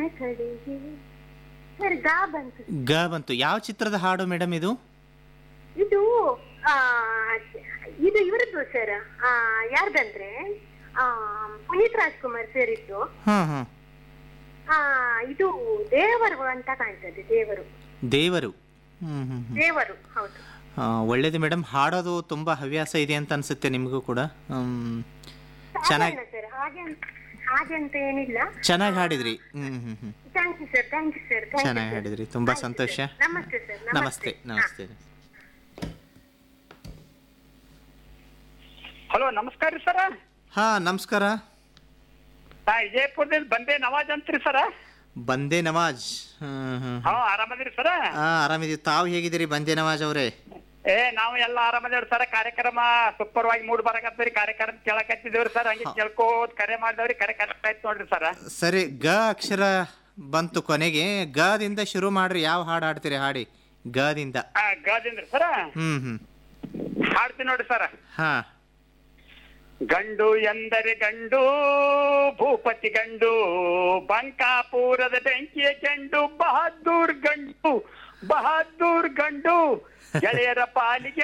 ಕಡೆಗೆ ಸರ್ ಗಾ ಬಂತು ಗ ಬಂತು ಯಾವ ಚಿತ್ರದ ಹಾಡು ಮೇಡಮ್ ಇದು ಇದು ಆ, ಇದು ಇವರದ್ದು ಸರ್ ಯಾರ್ದಂದ್ರೆ ಆ, ಪುನೀತ್ ರಾಜ್ಕುಮಾರ್ ಸರ್ ಇದ್ದು ಹಾಂ ಹಾಂ ಆ, ಇದು ದೇವರು ಅಂತ ಕಾಣ್ತದೆ ದೇವರು ದೇವರು ಹ್ಮ್ ಹ್ಮ್ ಹ್ಮ್. ದೇವರು ಹೌದು ಆ, ಒಳ್ಳೇದು ಮೇಡಮ್ ಹಾಡೋದು ತುಂಬ ಹವ್ಯಾಸ ಇದೆ ಅಂತ ಅನ್ಸುತ್ತೆ ನಿಮಗೂ ಕೂಡ ಹ್ಮ್. ಚೆನ್ನಾಗಿ ಸಾಧಾರಣ ಸರ್ ಹಾಗೆ ಅಂತ- ಹಾಗೆ ಅಂತ ಏನಿಲ್ಲ ಚೆನ್ನಾಗಿ ಹಾಡಿದ್ರಿ ಹ್ಮ್ ಹ್ಮ್ ಹ್ಮ್ thank you sir thank you sir thank ಚೆನ್ನಾಗಿ ಯು ಹಾಡಿದ್ರಿ ತುಂಬಾ ಸಂತೋಷ ನಮಸ್ತೆ ಸರ್ ನಮಸ್ತೆ ನಮಸ್ತೆ ಹಲೋ ನಮಸ್ಕಾರ ರೀ ಸರ ಹಾ ನಮಸ್ಕಾರ ನಾ ವಿಜಯಪುರದಿಂದ ಬಂದೆ ನವಾಜ್ ಅಂತ್ರಿ ಸರ ಬಂದೇ ನವಾಜ್ ಹ್ಮ್ ಹ್ಮ್ ಹಾ ಆರಾಮದಿರಿ ಸರ ಹಾ ಆರಾಮಿದೀವಿ ತಾವು ಹೇಗಿದ್ದೀರಿ ಬಂದೇ ನವಾಜ್ ಅವರೇ ಏ ನಾವು ಎಲ್ಲ ಆರಾಮದೇವ್ರಿ ಸರ ಕಾರ್ಯಕ್ರಮ ಸೂಪರ್ವಾಗಿ ಮೂಡ್ ಬರಕತ್ತೀರಿ ಕಾರ್ಯಕ್ರಮ ಕೇಳಕತ್ತಿದೇವ್ರಿ ಸರ್ ಹಂಗೆ ಕೇಳ್ಕೋತ್ ಕರೆ ಮಾಡಿದವ್ರಿ ಕರೆ ಕರೆಕ್ಟ್ ಆಯ್ತು ನೋಡ್ರಿ ಸರ ಸರಿ ಗ ಅಕ್ಷರ ಬಂತು ಕೊನೆಗೆ ಗದಿಂದ ಶುರು ಮಾಡ್ರಿ ಯಾವ ಹಾಡು ಹಾಡ್ತೀರಿ ಹಾಡಿ ಗದಿಂದ ಆ ಗಾದಿಂದ್ರಿ ಸರ ಹ್ಮ್ ಹ್ಮ್ ಹಾಡ್ತೀನಿ ನೋಡ್ರಿ ಸರ ಹಾ ಗಂಡು ಎಂದರೆ ಗಂಡು ಭೂಪತಿ ಗಂಡು ಬಂಕಾಪುರದ ಬೆಂಕಿಯ ಚೆಂಡು ಬಹದ್ದೂರ್ ಗಂಡು ಬಹದ್ದೂರ್ ಗಂಡು ಗೆಳೆಯರ ಪಾಲಿಗೆ